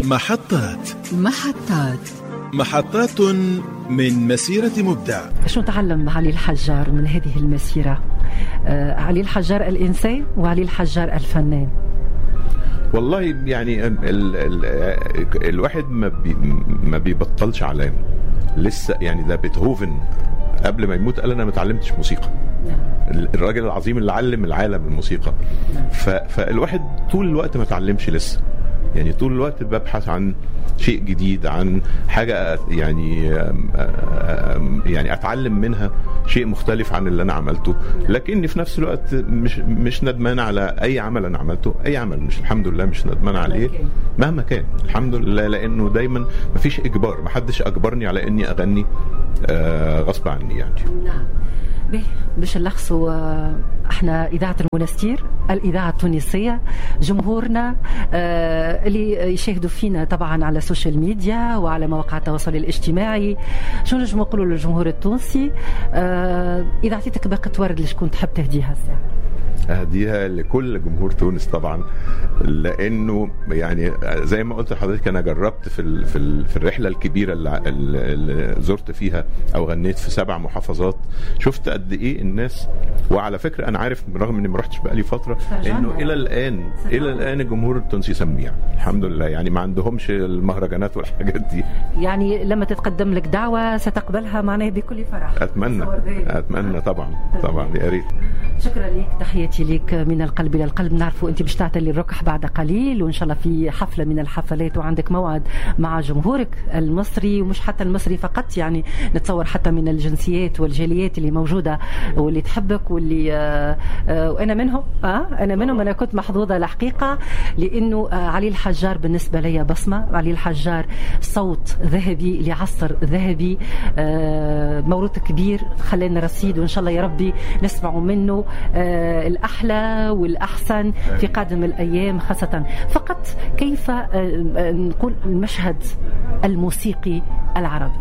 محطات محطات محطات من مسيرة مبدع شو تعلم علي الحجار من هذه المسيرة آه علي الحجار الإنسان وعلي الحجار الفنان والله يعني ال ال الواحد ما بي ما بيبطلش علام لسه يعني ده بيتهوفن قبل ما يموت قال انا ما اتعلمتش موسيقى الراجل العظيم اللي علم العالم الموسيقى ف فالواحد طول الوقت ما اتعلمش لسه يعني طول الوقت ببحث عن شيء جديد عن حاجه يعني يعني اتعلم منها شيء مختلف عن اللي انا عملته لكني في نفس الوقت مش مش ندمان على اي عمل انا عملته اي عمل مش الحمد لله مش ندمان عليه مهما كان الحمد لله لانه دايما ما فيش اجبار ما حدش اجبرني على اني اغني غصب عني يعني نعم باش نلخصوا احنا اذاعه المنستير الاذاعه التونسيه جمهورنا اه اللي يشاهدوا فينا طبعا على السوشيال ميديا وعلى مواقع التواصل الاجتماعي شو نجم نقولوا للجمهور التونسي اه اذا اعطيتك باقه ورد لشكون تحب تهديها الساعه اهديها لكل جمهور تونس طبعا لانه يعني زي ما قلت لحضرتك انا جربت في ال في, ال في الرحله الكبيره اللي, اللي زرت فيها او غنيت في سبع محافظات شفت قد ايه الناس وعلى فكره انا عارف رغم اني ما رحتش بقالي فتره انه الى الان الى الان الجمهور التونسي سميع الحمد لله يعني ما عندهمش المهرجانات والحاجات دي يعني لما تتقدم لك دعوه ستقبلها معناه بكل فرح اتمنى اتمنى طبعا طبعا يا ريت شكرا لك تحياتي لك من القلب الى القلب نعرفوا انت باش تعتلي الركح بعد قليل وان شاء الله في حفله من الحفلات وعندك موعد مع جمهورك المصري ومش حتى المصري فقط يعني نتصور حتى من الجنسيات والجاليات اللي موجوده واللي تحبك واللي آه آه وانا منهم اه انا منهم انا كنت محظوظه الحقيقه لانه آه علي الحجار بالنسبه لي بصمه علي الحجار صوت ذهبي لعصر ذهبي آه موروث كبير خلينا رصيد وان شاء الله يا ربي نسمع منه آه الأحلى والأحسن في قادم الأيام خاصة فقط كيف آه نقول المشهد الموسيقي العربي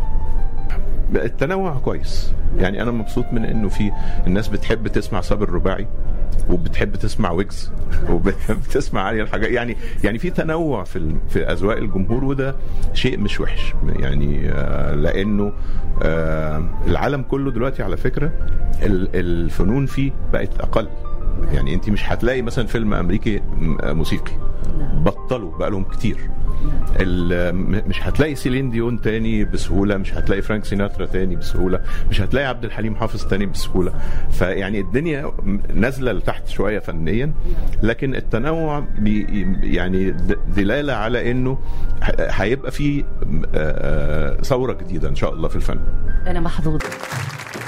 التنوع كويس يعني انا مبسوط من انه في الناس بتحب تسمع صابر الرباعي وبتحب تسمع ويجز وبتحب تسمع علي الحاجات يعني يعني في تنوع في في اذواق الجمهور وده شيء مش وحش يعني آه لانه آه العالم كله دلوقتي على فكره الفنون فيه بقت اقل يعني انت مش هتلاقي مثلا فيلم امريكي موسيقي بطلوا بقى لهم كتير مش هتلاقي سيلين ديون تاني بسهوله مش هتلاقي فرانك سيناترا تاني بسهوله مش هتلاقي عبد الحليم حافظ تاني بسهوله فيعني الدنيا نازله لتحت شويه فنيا لكن التنوع بي يعني دلاله على انه هيبقى في ثوره جديده ان شاء الله في الفن انا محظوظه